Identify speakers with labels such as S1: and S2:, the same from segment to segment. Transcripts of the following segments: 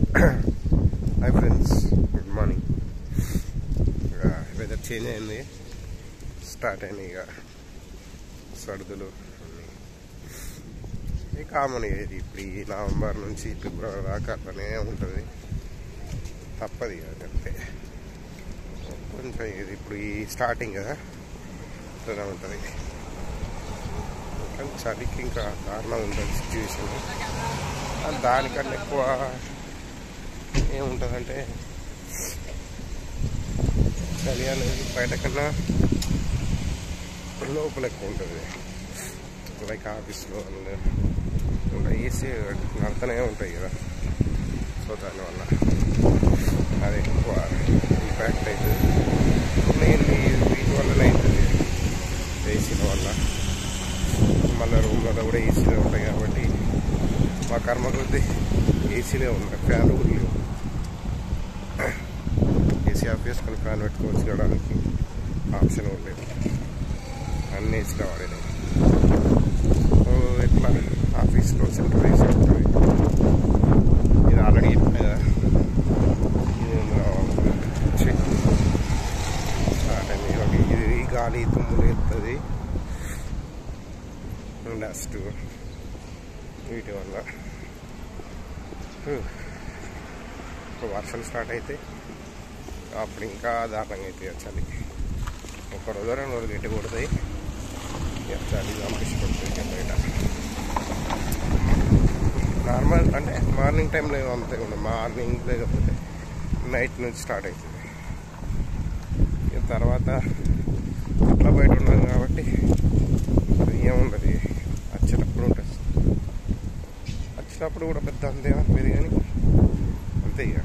S1: Hi friends good morning ఇక weather change అయింది start అయినాయి ఇక సర్దులు అన్నీ ఇది కామన్ ఇది ఇప్పుడు ఈ నవంబర్ నుంచి ఫిబ్రవరి దాకా అట్లనే ఉంటుంది తప్పదు ఇక అంతే కొంచెం ఇది ఇప్పుడు ఈ స్టార్టింగ్ కదా అట్లనే ఉంటుంది కానీ చలికి ఇంకా దారుణం ఉంటుంది సిచ్యువేషన్ దానికన్నా ఎక్కువ ఏముంటుందంటే చలి అనేది బయట కన్నా లోపల ఎక్కువ ఉంటుంది లైక్ ఆఫీస్లో ఇంకా ఏసీ నడతనే ఉంటాయి కదా సో దానివల్ల అది ఎక్కువ ఇంపాక్ట్ అవుతుంది మెయిన్లీ వీటి వల్లనే అవుతుంది ఏసీల వల్ల మళ్ళీ రూమ్లలో కూడా ఏసీలే ఉంటాయి కాబట్టి మా కర్మ కొద్దీ ఏసీలే ఉన్నాయి ఫ్యాన్ కూడా లేవు ఏసీ ఆఫ్ చేసుకొని ఫ్యాన్ పెట్టుకోవచ్చు చూడడానికి ఆప్షన్ కూడా లేదు అన్ని ఏసీలో వాడేది సో ఇట్లా ఆఫీస్లో సెంటర్ ఏసీ ఉంటుంది ఇది ఆల్రెడీ చెప్పిన కదా ఇది ఇందులో ఛీ. స్టార్ట్ అయింది ఇవాళ ఇది గాలి తుమ్ములు ఎత్తుంది డస్ట్ వీటి వల్ల ఇప్పుడు వర్షాలు స్టార్ట్ అయితే అప్పుడు ఇంకా దారుణంగా అవుతాయి చలి ఒక రోజు రెండు రోజులు గట్టి కొడతాయి ఇక చలి పంపించి పడుతుంది ఇక బయట నార్మల్ అంటే మార్నింగ్ టైంలో ఏమో అంతే ఉండదు మార్నింగ్ లేకపోతే నైట్ నుంచి స్టార్ట్ అవుతుంది ఇక తర్వాత అట్లా బయట ఉన్నాం కాబట్టి ఏముండదు వచ్చేటప్పుడు ఉంటుంది వచ్చినప్పుడు కూడా పెద్ద అంతే అనిపింది కానీ అంతే ఇక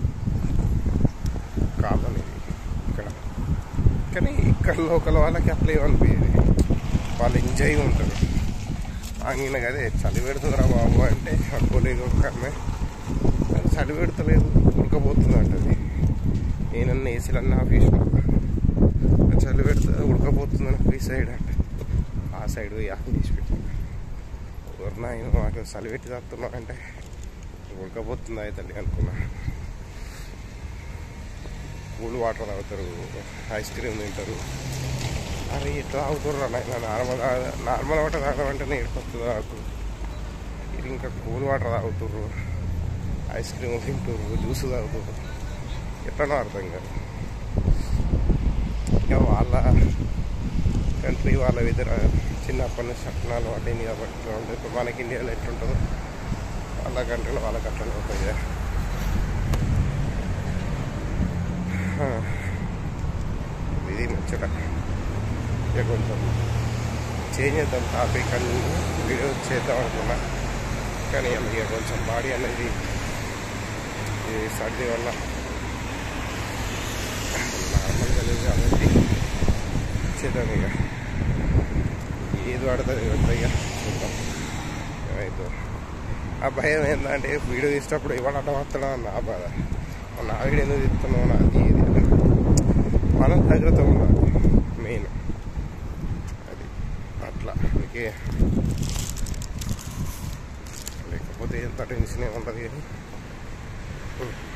S1: కాలం ఇది ఇక్కడ కానీ ఇక్కడ లోకల్ వాళ్ళకి అట్లా ఏమనిపించేది వాళ్ళు ఎంజాయ్ ఉంటారు ఆగిన కదే చలి పెడుతుందిరా బాబు అంటే అక్కలేదు ఒక అమ్మాయి కానీ చలి పెడతలేదు ఉడకపోతుంది అంటది నేనన్న ఏసీలన్నీ ఆఫీస్లో చలి పెడుతుంది ఉడకపోతుందని ఫ్రీ సైడ్ అంటే ఆ సైడ్ పోయి ఆఫ్ తీసి పెట్టాను ఎవరు నాయన మాకు చలి పెట్టి తాగుతున్నావు అంటే ఉడకపోతుంది అయితే తల్లి అనుకున్నా కూల్ వాటర్ తాగుతారు ఐస్ క్రీమ్ తింటారు అరే ఎట్లా తాగుతారు నాయన నార్మల్ నార్మల్ వాటర్ తాగమంటే నేర్పొస్తుంది నాకు ఇది ఇంకా కూల్ వాటర్ తాగుతారు ఐస్ క్రీమ్ తింటారు జ్యూస్ తాగుతారు ఎట్లనో అర్థం కాదు ఇక వాళ్ళ కంట్రీ వాళ్ళ విధర చిన్నప్పటి నుంచి అట్లా అలవాటైంది కాబట్టి ఇట్లా ఉంటుంది ఇప్పుడు మనకి ఇండియాలో ఎట్లుంటుందో వాళ్ళ కంట్రీలో వాళ్ళకి అట్లనే ఉంటుంది కదా. హా. ఇది ముచ్చట ఇక కొంచెం చేంజ్ చేద్దాం టాపిక్ అని వీడియో చేద్దాం అనుకున్నా కానీ ఇక కొంచెం బాడీ అనేది ఈ సర్ది వల్ల నార్మల్గా లేదు కాబట్టి చేద్దాం ఇక ఏది పడుతుంది పడుతుంది ఇక చూద్దాం ఏమైతే ఆ భయం ఏంటంటే వీడియో తీసేటప్పుడు ఇవాళ అడ్డం వస్తాడా అని నా బాధ నా వీడియో ఎందుకు తీస్తున్నావు నాది ఇది అని. మనం జాగ్రత్త ఉండాలి మెయిన్ అది అట్లా అందుకే లేకపోతే ఎంత టెన్షన్ ఏముంటుంది కానీ